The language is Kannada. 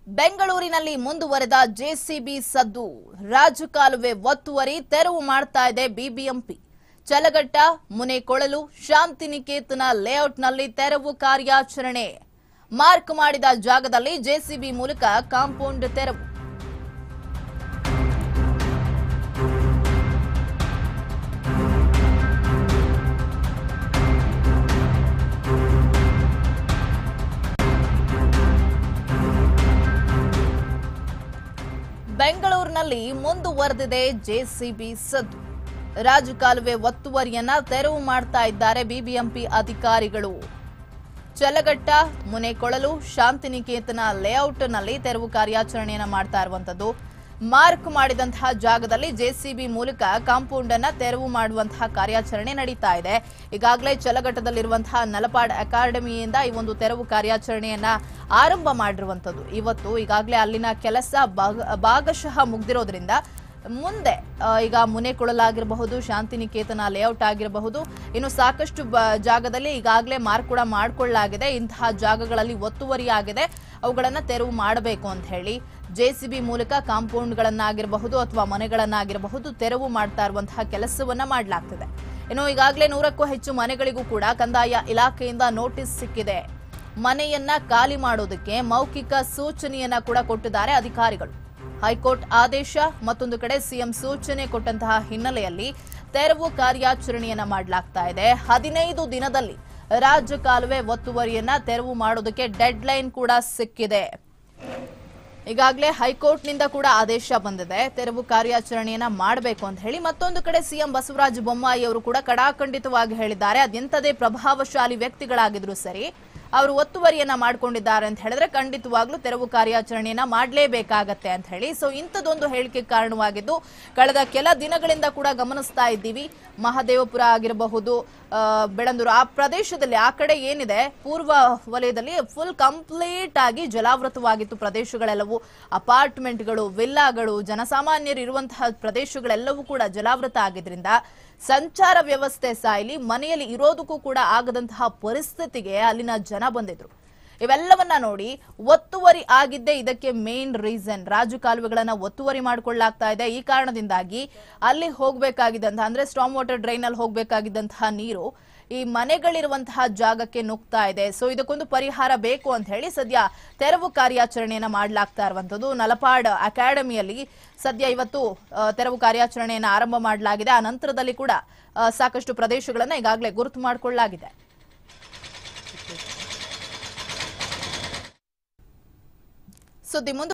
ಬೆಂಗಳೂರಿನಲ್ಲಿ ಮುಂದುವರೆದ ಜೆಸಿಬಿ ಸದ್ದು ರಾಜಕಾಲುವೆ ಒತ್ತುವರಿ ತೆರವು ಮಾಡ್ತಾ ಇದೆ ಬಿಬಿಎಂಪಿ ಚಲಗಟ್ಟ ಮುನೆಕೊಳಲು ಶಾಂತಿನಿಕೇತನ ಲೇಔಟ್ನಲ್ಲಿ ತೆರವು ಕಾರ್ಯಾಚರಣೆ ಮಾರ್ಕ್ ಮಾಡಿದ ಜಾಗದಲ್ಲಿ ಜೆಸಿಬಿ ಮೂಲಕ ಕಾಂಪೌಂಡ್ ತೆರವು ಬೆಂಗಳೂರಿನಲ್ಲಿ ಮುಂದುವರೆದಿದೆ ಜೆಸಿಬಿ ಸದ್ದು ರಾಜಕಾಲುವೆ ಒತ್ತುವರಿಯನ್ನ ತೆರವು ಮಾಡ್ತಾ ಇದ್ದಾರೆ ಬಿಬಿಎಂಪಿ ಅಧಿಕಾರಿಗಳು ಚಲಗಟ್ಟ ಮುನೆಕೊಳಲು ಶಾಂತಿನಿಕೇತನ ಲೇಔಟ್ನಲ್ಲಿ ತೆರವು ಕಾರ್ಯಾಚರಣೆಯನ್ನ ಮಾಡ್ತಾ ಇರುವಂತದ್ದು ಮಾರ್ಕ್ ಮಾಡಿದಂತಹ ಜಾಗದಲ್ಲಿ ಜೆಸಿಬಿ ಮೂಲಕ ಕಾಂಪೌಂಡ್ ಅನ್ನ ತೆರವು ಮಾಡುವಂತಹ ಕಾರ್ಯಾಚರಣೆ ನಡೀತಾ ಇದೆ ಈಗಾಗಲೇ ಚಲಘಟ್ಟದಲ್ಲಿರುವಂತಹ ನಲಪಾಡ್ ಅಕಾಡೆಮಿಯಿಂದ ಈ ಒಂದು ತೆರವು ಕಾರ್ಯಾಚರಣೆಯನ್ನ ಆರಂಭ ಮಾಡಿರುವಂತದ್ದು ಇವತ್ತು ಈಗಾಗಲೇ ಅಲ್ಲಿನ ಕೆಲಸ ಭಾಗ- ಭಾಗಶಃ ಮುಗ್ದಿರೋದ್ರಿಂದ ಮುಂದೆ ಆ, ಈಗ ಮುನೆಕೊಳಲಾಗಿರಬಹುದು ಶಾಂತಿನಿಕೇತನ ಲೇಔಟ್ ಆಗಿರಬಹುದು ಇನ್ನು ಸಾಕಷ್ಟು ಬ- ಜಾಗದಲ್ಲಿ ಈಗಾಗಲೇ ಮಾರ್ಕ್ ಕೂಡ ಮಾಡಿಕೊಳ್ಳಲಾಗಿದೆ ಇಂತಹ ಜಾಗಗಳಲ್ಲಿ ಒತ್ತುವರಿ ಆಗಿದೆ ಅವುಗಳನ್ನ ತೆರವು ಮಾಡಬೇಕು ಅಂತ ಹೇಳಿ ಜೆಸಿಬಿ ಮೂಲಕ ಕಾಂಪೌಂಡ್ಗಳನ್ನಾಗಿರಬಹುದು ಅಥವಾ ಮನೆಗಳನ್ನಾಗಿರಬಹುದು ತೆರವು ಮಾಡ್ತಾ ಇರುವಂತಹ ಕೆಲಸವನ್ನ ಮಾಡಲಾಗ್ತಿದೆ ಇನ್ನು ಈಗಾಗಲೇ ನೂರಕ್ಕೂ ಹೆಚ್ಚು ಮನೆಗಳಿಗೂ ಕೂಡ ಕಂದಾಯ ಇಲಾಖೆಯಿಂದ ನೋಟಿಸ್ ಸಿಕ್ಕಿದೆ ಮನೆಯನ್ನ ಖಾಲಿ ಮಾಡೋದಕ್ಕೆ ಮೌಖಿಕ ಸೂಚನೆಯನ್ನ ಕೂಡ ಕೊಟ್ಟಿದ್ದಾರೆ ಅಧಿಕಾರಿಗಳು ಹೈಕೋರ್ಟ್ ಆದೇಶ ಮತ್ತೊಂದು ಕಡೆ ಸಿಎಂ ಸೂಚನೆ ಕೊಟ್ಟಂತಹ ಹಿನ್ನೆಲೆಯಲ್ಲಿ ತೆರವು ಕಾರ್ಯಾಚರಣೆಯನ್ನ ಮಾಡಲಾಗ್ತಾ ಇದೆ ಹದಿನೈದು ದಿನದಲ್ಲಿ ರಾಜ್ಯ ಕಾಲುವೆ ಒತ್ತುವರಿಯನ್ನ ತೆರವು ಮಾಡೋದಕ್ಕೆ ಡೆಡ್ ಲೈನ್ ಕೂಡ ಸಿಕ್ಕಿದೆ ಈಗಾಗಲೇ ಹೈಕೋರ್ಟ್ನಿಂದ ಕೂಡ ಆದೇಶ ಬಂದಿದೆ ತೆರವು ಕಾರ್ಯಾಚರಣೆಯನ್ನ ಮಾಡಬೇಕು ಅಂತ ಹೇಳಿ ಮತ್ತೊಂದು ಕಡೆ ಸಿಎಂ ಬಸವರಾಜ ಬೊಮ್ಮಾಯಿ ಅವರು ಕೂಡ ಕಡಾಖಂಡಿತವಾಗಿ ಹೇಳಿದ್ದಾರೆ ಅದೆಂತದೇ ಪ್ರಭಾವಶಾಲಿ ವ್ಯಕ್ತಿಗಳಾಗಿದ್ರು ಸರಿ ಅವರು ಒತ್ತುವರಿಯನ್ನ ಮಾಡ್ಕೊಂಡಿದ್ದಾರೆ ಅಂತ ಹೇಳಿದ್ರೆ ಖಂಡಿತವಾಗ್ಲೂ ತೆರವು ಕಾರ್ಯಾಚರಣೆಯನ್ನ ಮಾಡಲೇಬೇಕಾಗತ್ತೆ ಅಂತ ಹೇಳಿ ಸೊ ಇಂಥದ್ದೊಂದು ಹೇಳಿಕೆ ಕಾರಣವಾಗಿದ್ದು ಕಳೆದ ಕೆಲ ದಿನಗಳಿಂದ ಕೂಡ ಗಮನಿಸ್ತಾ ಇದ್ದೀವಿ ಮಹದೇವಪುರ ಆಗಿರಬಹುದು ಆ, ಬೆಳಂದೂರು ಆ ಪ್ರದೇಶದಲ್ಲಿ ಆ ಕಡೆ ಏನಿದೆ ಪೂರ್ವ ವಲಯದಲ್ಲಿ ಫುಲ್ ಕಂಪ್ಲೀಟ್ ಆಗಿ ಜಲಾವೃತವಾಗಿತ್ತು ಪ್ರದೇಶಗಳೆಲ್ಲವೂ ಅಪಾರ್ಟ್ಮೆಂಟ್ಗಳು ವಿಲ್ಲಾಗಳು ಜನಸಾಮಾನ್ಯರು ಇರುವಂತಹ ಪ್ರದೇಶಗಳೆಲ್ಲವೂ ಕೂಡ ಜಲಾವೃತ ಆಗಿದ್ರಿಂದ ಸಂಚಾರ ವ್ಯವಸ್ಥೆ ಸಾಯಲಿ ಮನೆಯಲ್ಲಿ ಇರೋದಕ್ಕೂ ಕೂಡ ಆಗದಂತಹ ಪರಿಸ್ಥಿತಿಗೆ ಅಲ್ಲಿನ ಜನ ಬಂದಿದ್ರು ಇವೆಲ್ಲವನ್ನ ನೋಡಿ ಒತ್ತುವರಿ ಆಗಿದ್ದೇ ಇದಕ್ಕೆ ಮೇನ್ ರೀಸನ್ ರಾಜು ಕಾಲುವೆಗಳನ್ನ ಒತ್ತುವರಿ ಮಾಡಿಕೊಳ್ಳಲಾಗ್ತಾ ಇದೆ ಈ ಕಾರಣದಿಂದಾಗಿ ಅಲ್ಲಿ ಹೋಗ್ಬೇಕಾಗಿದ್ದಂತಹ ಅಂದ್ರೆ ಸ್ಟ್ರಾಂಗ್ ವಾಟರ್ ಡ್ರೈನ್ ಅಲ್ಲಿ ಹೋಗ್ಬೇಕಾಗಿದ್ದಂತಹ ನೀರು ಈ ಮನೆಗಳಿರುವಂತಹ ಜಾಗಕ್ಕೆ ನುಗ್ತಾ ಇದೆ ಸೊ ಇದಕ್ಕೊಂದು ಪರಿಹಾರ ಬೇಕು ಅಂತ ಹೇಳಿ ಸದ್ಯ ತೆರವು ಕಾರ್ಯಾಚರಣೆಯನ್ನ ಮಾಡಲಾಗ್ತಾ ಇರುವಂತದ್ದು ನಲಪಾಡ್ ಅಕಾಡೆಮಿಯಲ್ಲಿ ಸದ್ಯ ಇವತ್ತು ಆ, ತೆರವು ಕಾರ್ಯಾಚರಣೆಯನ್ನ ಆರಂಭ ಮಾಡಲಾಗಿದೆ ಆ ನಂತರದಲ್ಲಿ ಕೂಡ ಆ, ಸಾಕಷ್ಟು ಪ್ರದೇಶಗಳನ್ನ ಈಗಾಗಲೇ ಗುರುತು ಮಾಡಿಕೊಳ್ಳಲಾಗಿದೆ ಸುದ್ದಿ ಮುಂದೆ